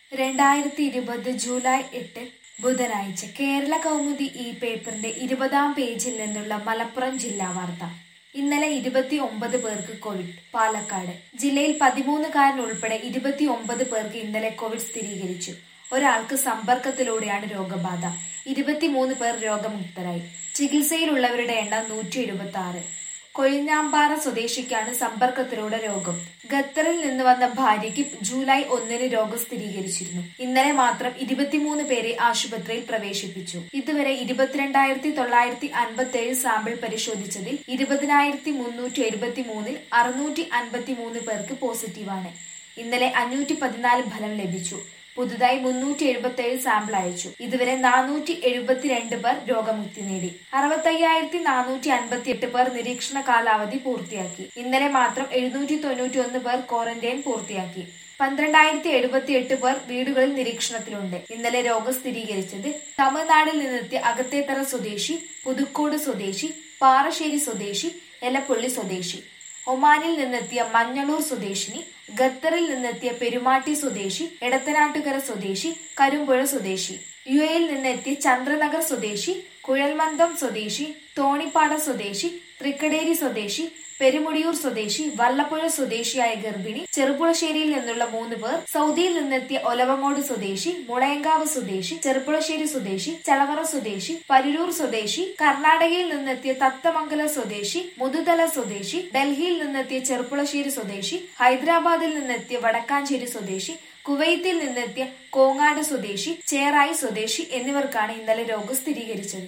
രണ്ടായിരത്തി ഇരുപത് ജൂലൈ എട്ട് ബുധനാഴ്ച കേരള കൗമുദി ഈ പേപ്പറിന്റെ ഇരുപതാം പേജിൽ നിന്നുള്ള മലപ്പുറം ജില്ലാ വാർത്ത ഇന്നലെ ഇരുപത്തി ഒമ്പത് പേർക്ക് കോവിഡ് പാലക്കാട് ജില്ലയിൽ പതിമൂന്നുകാരൻ ഉൾപ്പെടെ ഇരുപത്തി ഒമ്പത് പേർക്ക് ഇന്നലെ കോവിഡ് സ്ഥിരീകരിച്ചു ഒരാൾക്ക് സമ്പർക്കത്തിലൂടെയാണ് രോഗബാധ ഇരുപത്തിമൂന്ന് പേർ രോഗമുക്തരായി ചികിത്സയിലുള്ളവരുടെ എണ്ണം നൂറ്റി എഴുപത്തി ആറ് കൊഴിഞ്ഞാമ്പാറ സ്വദേശിക്കാണ് സമ്പർക്കത്തിലൂടെ രോഗം ഖത്തറിൽ നിന്ന് വന്ന ഭാര്യയ്ക്ക് ജൂലൈ ഒന്നിന് രോഗം സ്ഥിരീകരിച്ചിരുന്നു ഇന്നലെ മാത്രം ഇരുപത്തിമൂന്ന് പേരെ ആശുപത്രിയിൽ പ്രവേശിപ്പിച്ചു ഇതുവരെ ഇരുപത്തിരണ്ടായിരത്തി തൊള്ളായിരത്തി അൻപത്തി ഏഴ് സാമ്പിൾ പരിശോധിച്ചതിൽ ഇരുപതിനായിരത്തി മുന്നൂറ്റി എഴുപത്തി മൂന്നിൽ അറുന്നൂറ്റി അൻപത്തി മൂന്ന് പേർക്ക് പോസിറ്റീവാണ് ഇന്നലെ അഞ്ഞൂറ്റി പതിനാല് ഫലം ലഭിച്ചു പുതുതായി മുന്നൂറ്റി എഴുപത്തി ഏഴ് സാമ്പിൾ അയച്ചു ഇതുവരെ നാനൂറ്റി എഴുപത്തിരണ്ട് പേർ രോഗമുക്തി നേടി അറുപത്തയ്യായിരത്തി നാനൂറ്റി അൻപത്തി എട്ട് പേർ നിരീക്ഷണ കാലാവധി പൂർത്തിയാക്കി ഇന്നലെ മാത്രം എഴുന്നൂറ്റി തൊണ്ണൂറ്റി ഒന്ന് പേർ ക്വാറന്റൈൻ പൂർത്തിയാക്കി പന്ത്രണ്ടായിരത്തി എഴുപത്തി എട്ട് പേർ വീടുകളിൽ നിരീക്ഷണത്തിലുണ്ട് ഇന്നലെ രോഗം സ്ഥിരീകരിച്ചത് തമിഴ്നാട്ടിൽ നിന്നെത്തിയ അകത്തേത്തറ സ്വദേശി പുതുക്കോട് സ്വദേശി പാറശ്ശേരി സ്വദേശി എലപ്പുള്ളി സ്വദേശി ഒമാനിൽ നിന്നെത്തിയ മഞ്ഞളൂർ സ്വദേശിനി ഖത്തറിൽ നിന്നെത്തിയ പെരുമാട്ടി സ്വദേശി എടത്തനാട്ടുകര സ്വദേശി കരുമ്പുഴ സ്വദേശി യു എയിൽ നിന്നെത്തിയ ചന്ദ്രനഗർ സ്വദേശി കുഴൽമന്ദം സ്വദേശി തോണിപ്പാട സ്വദേശി തൃക്കടേരി സ്വദേശി പെരുമുടിയൂർ സ്വദേശി വല്ലപ്പുഴ സ്വദേശിയായ ഗർഭിണി ചെറുപ്പുളശ്ശേരിയിൽ നിന്നുള്ള മൂന്ന് പേർ സൗദിയിൽ നിന്നെത്തിയ ഒലവങ്ങോട് സ്വദേശി മുളയങ്കാവ് സ്വദേശി ചെറുപ്പുളശ്ശേരി സ്വദേശി ചളവറ സ്വദേശി പരുരൂർ സ്വദേശി കർണാടകയിൽ നിന്നെത്തിയ തത്തമംഗല സ്വദേശി മുതുതല സ്വദേശി ഡൽഹിയിൽ നിന്നെത്തിയ ചെറുപ്പുളശ്ശേരി സ്വദേശി ഹൈദരാബാദിൽ നിന്നെത്തിയ വടക്കാഞ്ചേരി സ്വദേശി കുവൈത്തിൽ നിന്നെത്തിയ കോങ്ങാട് സ്വദേശി ചേറായി സ്വദേശി എന്നിവർക്കാണ് ഇന്നലെ രോഗം സ്ഥിരീകരിച്ചത്